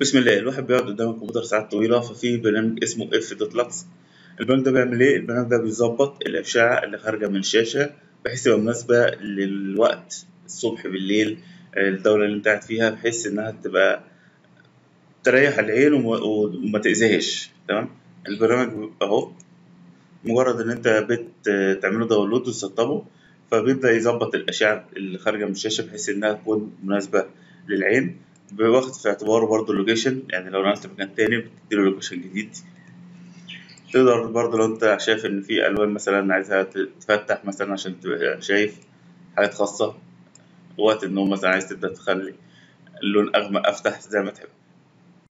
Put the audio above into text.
بسم الله الواحد بيقعد قدام الكمبيوتر ساعات طويلة ففي برنامج اسمه اف دوت لكس البرنامج ده بيعمل ايه؟ البرنامج ده بيظبط الأشعة اللي خارجة من الشاشة بحيث تبقى مناسبة للوقت الصبح بالليل الدولة اللي انت قاعد فيها بحيث انها تبقى تريح العين وما, وما تأذيهاش تمام البرنامج اهو مجرد ان انت بتعمله داونلود وتسطبه فبيبدأ يظبط الأشعة اللي خارجة من الشاشة بحيث إنها تكون مناسبة للعين واخد في اعتباره برضه اللوكيشن يعني لو نقلت مكان تاني بتديله لوكيشن جديد تقدر برضه لو انت شايف ان في الوان مثلا عايزها تتفتح مثلا عشان تبقى شايف حاجات خاصة وقت النوم مثلا عايز تبدأ تخلي اللون أغمق أفتح زي ما تحب